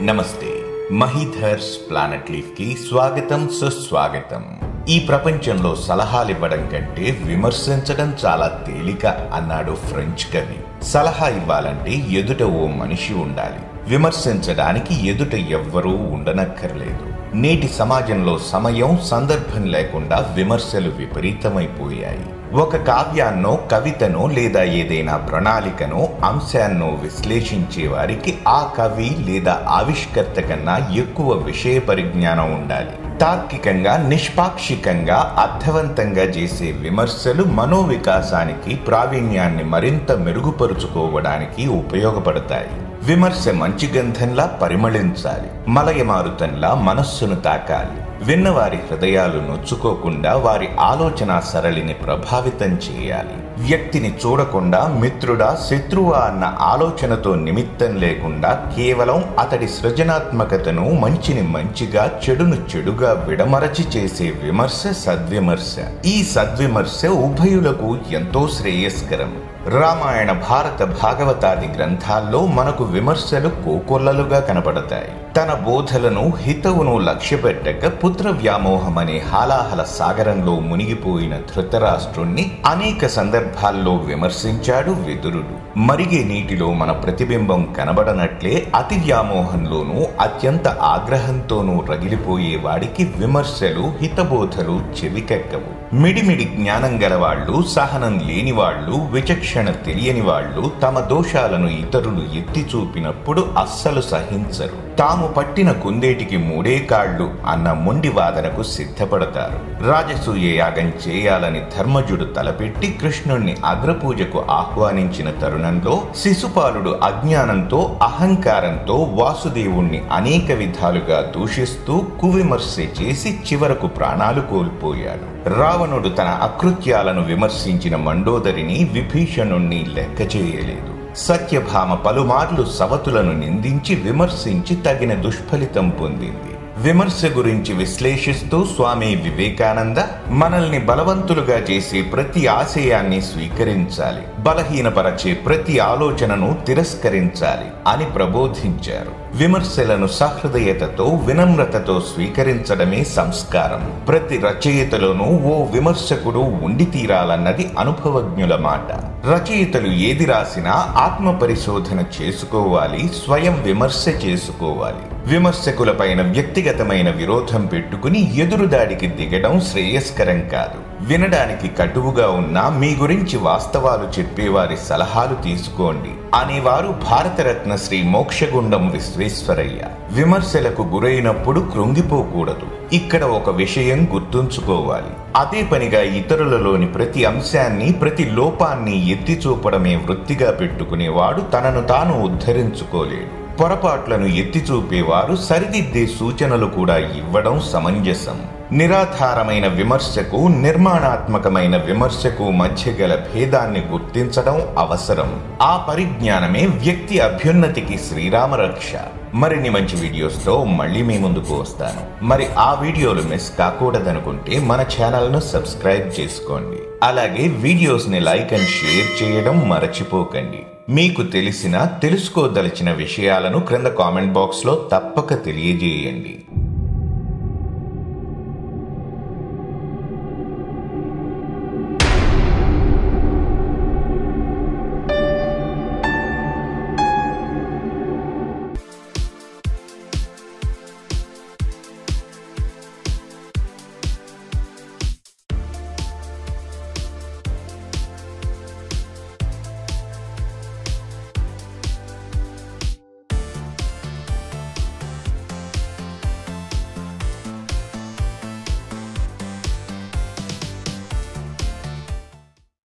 నమస్తే మహీధర్స్ planet leaf కి స్వాగతం సుస్వాగతం ఈ ప్రపంచంలో సలహాలివ్వడం కంటే విమర్శించడం చాలా తేలిక అన్నాడు ఫ్రెంచ్ కవి సలహా ఇవ్వాలంటే ఎదుట ఓ మనిషి ఉండాలి విమర్శించడానికి ఎదుట ఎవ్వరూ ఉండనక్కర్లేదు నేటి సమాజంలో సమయం సందర్భం లేకుండా విమర్శలు విపరీతమైపోయాయి ఒక కావ్యాన్నో కవితనో లేదా ఏదైనా ప్రణాళికనో అంశాన్నో విశ్లేషించే వారికి ఆ కవి లేదా ఆవిష్కర్త కన్నా ఎక్కువ విషయ పరిజ్ఞానం ఉండాలి తార్కికంగా నిష్పాక్షికంగా అర్థవంతంగా చేసే విమర్శలు మనోవికాసానికి ప్రావీణ్యాన్ని మరింత మెరుగుపరుచుకోవడానికి ఉపయోగపడతాయి విమర్శ మంచి గంధంలా పరిమళించాలి మలయమారుతంలా మనస్సును తాకాలి విన్నవారి హృదయాలు నొచ్చుకోకుండా వారి ఆలోచన సరళిని ప్రభావితం చేయాలి వ్యక్తిని చూడకుండా మిత్రుడా శత్రువా అన్న ఆలోచనతో నిమిత్తం లేకుండా కేవలం అతడి సృజనాత్మకతను మంచిని మంచిగా చెడును చెడుగా విడమరచి చేసే విమర్శ సద్విమర్శ ఈ సద్విమర్శ ఉభయులకు ఎంతో శ్రేయస్కరం రామాయణ భారత భాగవతాది గ్రంథాల్లో మనకు విమర్శలు కోకొల్లలుగా కనపడతాయి తన బోధలను హితవును లక్ష్యపెట్టక పుత్ర వ్యామోహం అనే హాలాహల సాగరంలో మునిగిపోయిన ధృతరాష్ట్రుణ్ణి అనేక సందర్భాల్లో విమర్శించాడు విదురుడు మరిగే నీటిలో మన ప్రతిబింబం కనబడనట్లే అతి వ్యామోహంలోనూ అత్యంత ఆగ్రహంతోనూ రగిలిపోయే వాడికి విమర్శలు హితబోధలు చెవికెక్కవు మిడిమిడి జ్ఞానం గలవాళ్లు సహనం లేనివాళ్లు విచక్షణ తెలియని వాళ్ళు తమ దోషాలను ఇతరులు ఎత్తి చూపినప్పుడు అస్సలు సహించరు తాము పట్టిన కుందేటికి మూడే కాళ్లు అన్న మొండి వాదనకు సిద్ధపడతారు రాజసూయ యాగం చేయాలని ధర్మజుడు తలపెట్టి కృష్ణుణ్ణి అగ్రపూజకు ఆహ్వానించిన తరుణంలో శిశుపాలుడు అజ్ఞానంతో అహంకారంతో వాసుదేవుణ్ణి అనేక విధాలుగా దూషిస్తూ కువిమర్శ చేసి చివరకు ప్రాణాలు కోల్పోయాడు రావణుడు తన అకృత్యాలను విమర్శించిన మండోదరిని విభీషణుణ్ణి లెక్క చేయలేదు సత్యభామ పలుమార్లు సవతులను నిందించి విమర్శించి తగిన దుష్ఫలితం పొందింది విమర్శ గురించి విశ్లేషిస్తూ స్వామి వివేకానంద మనల్ని బలవంతులుగా చేసే ప్రతి ఆశయాన్ని స్వీకరించాలి బలహీనపరచే ప్రతి ఆలోచనను తిరస్కరించాలి అని ప్రబోధించారు విమర్శలను సహృదయతతో వినమ్రతతో స్వీకరించడమే సంస్కారం ప్రతి రచయితలోనూ ఓ విమర్శకుడు ఉండి తీరాలన్నది అనుభవజ్ఞుల మాట రచయితలు ఏది రాసినా ఆత్మ పరిశోధన చేసుకోవాలి స్వయం విమర్శ చేసుకోవాలి విమర్శకులపైన వ్యక్తిగతమైన విరోధం పెట్టుకుని ఎదురుదాడికి దిగడం శ్రేయస్కరం కాదు వినడానికి కటువుగా ఉన్నా మీ గురించి వాస్తవాలు చెప్పేవారి సలహాలు తీసుకోండి అనేవారు భారతరత్న శ్రీ మోక్షగుండం విశ్వేశ్వరయ్య విమర్శలకు గురైనప్పుడు కృంగిపోకూడదు ఇక్కడ ఒక విషయం గుర్తుంచుకోవాలి అదే పనిగా ఇతరులలోని ప్రతి అంశాన్ని ప్రతి లోపాన్ని ఎత్తి చూపడమే వృత్తిగా పెట్టుకునేవాడు తనను తాను ఉద్ధరించుకోలేడు పొరపాట్లను ఎత్తి చూపేవారు సరిదిద్దే సూచనలు కూడా ఇవ్వడం సమంజసం నిరాధారమైన విమర్శకు నిర్మాణాత్మకమైన విమర్శకు మధ్య గల భేదాన్ని గుర్తించడం అవసరం ఆ పరిజ్ఞానమే వ్యక్తి అభ్యున్నతికి శ్రీరామరక్ష మరిన్ని మంచి వీడియోస్తో మళ్ళీ మీ ముందుకు వస్తాను మరి ఆ వీడియోలు మిస్ కాకూడదనుకుంటే మన ఛానల్ను సబ్స్క్రైబ్ చేసుకోండి అలాగే వీడియోస్ని లైక్ అండ్ షేర్ చేయడం మరచిపోకండి మీకు తెలిసిన తెలుసుకోదలిచిన విషయాలను క్రింద కామెంట్ బాక్స్లో తప్పక తెలియజేయండి